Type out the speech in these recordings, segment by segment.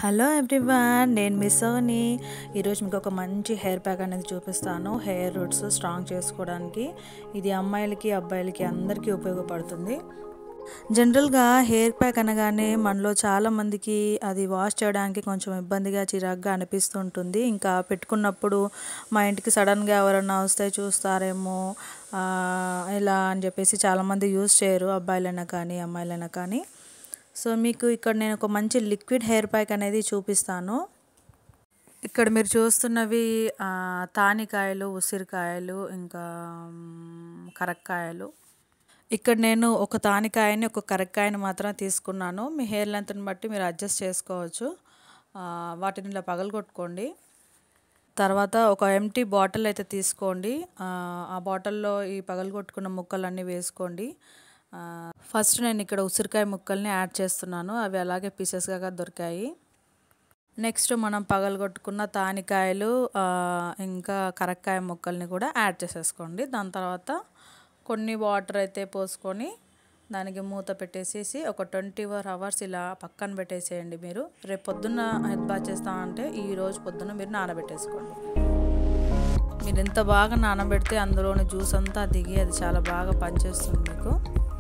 hello everyone నేను miss Soni ఈరోజు మీకు ఒక మంచి హెయిర్ ప్యాక్ అనేది చూపిస్తాను హెయిర్ రూట్స్ స్ట్రాంగ్ చేసుకోవడానికి ఇది అమ్మాయిలకి అబ్బాయిలకి అందరికీ ఉపయోగపడుతుంది జనరల్గా హెయిర్ ప్యాక్ అనగానే మనలో చాలామందికి అది వాష్ చేయడానికి కొంచెం ఇబ్బందిగా చిరాగ్గా అనిపిస్తుంటుంది ఇంకా పెట్టుకున్నప్పుడు మా ఇంటికి సడన్గా ఎవరైనా వస్తే చూస్తారేమో ఆ, ఇలా అని చెప్పేసి చాలామంది యూస్ చేయరు అబ్బాయిలైనా కానీ అమ్మాయిలైనా కానీ సో మీకు ఇక్కడ నేను ఒక మంచి లిక్విడ్ హెయిర్ ప్యాక్ అనేది చూపిస్తాను ఇక్కడ మీరు చూస్తున్నవి ఆ, తానికాయలు ఉసిరికాయలు ఇంకా మ్, కరక్కాయలు ఇక్కడ నేను ఒక తానికాయని ఒక కరక్కాయని మాత్రం తీసుకున్నాను మీ హెయిర్ లెంత్ని బట్టి మీరు అడ్జస్ట్ చేసుకోవచ్చు ఆ, వాటిని ఇలా పగలగొట్టుకోండి తర్వాత ఒక ఎంటీ బాటిల్ అయితే తీసుకోండి ఆ, ఆ బాటిల్లో ఈ పగలగొట్టుకున్న ముక్కలన్నీ వేసుకోండి ఆ, ఫస్ట్ నేను ఇక్కడ ఉసిరికాయ ముక్కల్ని యాడ్ చేస్తున్నాను అవి అలాగే పీసెస్గా దొరికాయి నెక్స్ట్ మనం పగలగొట్టుకున్న తానికాయలు ఆ, ఇంకా కరక్కాయ ముక్కల్ని కూడా యాడ్ చేసేసుకోండి దాని తర్వాత కొన్ని వాటర్ అయితే పోసుకొని దానికి మూత పెట్టేసేసి ఒక ట్వంటీ ఫోర్ అవర్స్ ఇలా పక్కన పెట్టేసేయండి మీరు రేపు పొద్దున్న హెడ్ బాత్ చేస్తామంటే ఈ రోజు పొద్దున్న మీరు నానబెట్టేసుకోండి మీరు ఎంత బాగా నానబెడితే అందులోని జ్యూస్ అంతా దిగి అది చాలా బాగా పనిచేస్తుంది మీకు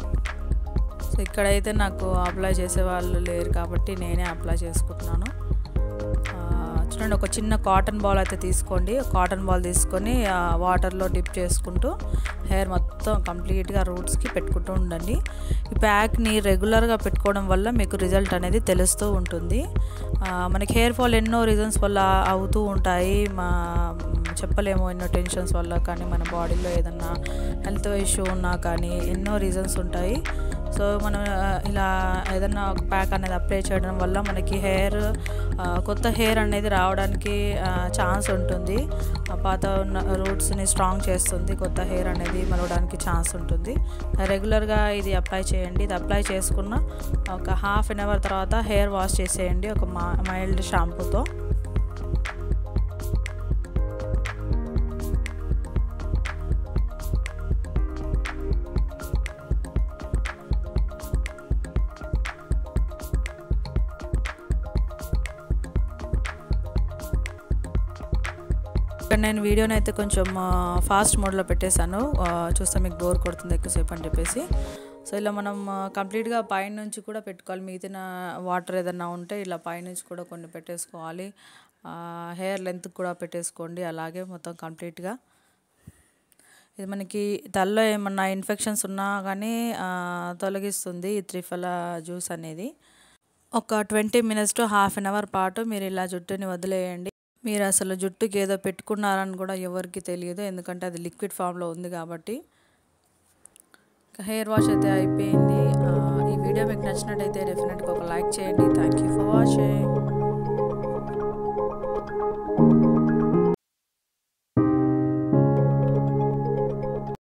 సో ఇక్కడైతే నాకు అప్లై చేసే వాళ్ళు లేరు కాబట్టి నేనే అప్లై చేసుకుంటున్నాను ఆ, చూడండి ఒక చిన్న కాటన్ బాల్ అయితే తీసుకోండి కాటన్ బాల్ తీసుకొని ఆ వాటర్లో డిప్ చేసుకుంటూ హెయిర్ మొత్తం కంప్లీట్గా రూట్స్కి పెట్టుకుంటూ ఉండండి ఈ ప్యాక్ని రెగ్యులర్గా పెట్టుకోవడం వల్ల మీకు రిజల్ట్ అనేది తెలుస్తూ ఉంటుంది ఆ, మనకి హెయిర్ ఫాల్ ఎన్నో రీజన్స్ వల్ల అవుతూ ఉంటాయి మా చెప్పలేము ఎన్నో టెన్షన్స్ వల్ల కానీ మన బాడీలో ఏదన్నా హెల్త్ ఇష్యూ ఉన్నా కానీ ఎన్నో రీజన్స్ ఉంటాయి సో మనం ఆ, ఇలా ఏదన్నా ఒక ప్యాక్ అనేది అప్లై చేయడం వల్ల మనకి హెయిర్ ఆ, కొత్త హెయిర్ అనేది రావడానికి ఛాన్స్ ఉంటుంది ఆ పాత ఉన్న రూట్స్ని స్ట్రాంగ్ చేస్తుంది కొత్త హెయిర్ అనేది మలవడానికి ఛాన్స్ ఉంటుంది రెగ్యులర్గా ఇది అప్లై చేయండి ఇది అప్లై చేసుకున్న ఒక హాఫ్ అన్ అవర్ తర్వాత హెయిర్ వాష్ చేసేయండి ఒక మా మైల్డ్ షాంపూతో ఇక్కడ నేను వీడియోని అయితే కొంచెం ఫాస్ట్ మోడ్లో పెట్టేశాను ఆ, చూస్తే మీకు బోర్ కొడుతుంది ఎక్కువసేపు అని చెప్పేసి సో ఇలా మనం కంప్లీట్గా పైనుంచి కూడా పెట్టుకోవాలి మిగతా వాటర్ ఏదన్నా ఉంటే ఇలా పైనుంచి కూడా కొన్ని పెట్టేసుకోవాలి హెయిర్ లెంత్ కూడా పెట్టేసుకోండి అలాగే మొత్తం కంప్లీట్గా ఇది మనకి తలలో ఏమన్నా ఇన్ఫెక్షన్స్ ఉన్నా కానీ ఆ, తొలగిస్తుంది ఈ త్రిఫల జ్యూస్ అనేది ఒక twenty minutes to half an hour పాటు మీరు ఇలా జుట్టుని వదిలేయండి మీరు అసలు జుట్టుకి ఏదో పెట్టుకున్నారని కూడా ఎవరికి తెలియదు ఎందుకంటే అది లిక్విడ్ ఫామ్లో ఉంది కాబట్టి హెయిర్ వాష్ అయితే అయిపోయింది ఆ, ఈ వీడియో మీకు నచ్చినట్టయితే డెఫినెట్గా ఒక లైక్ చేయండి థ్యాంక్ యూ ఫర్ వాచింగ్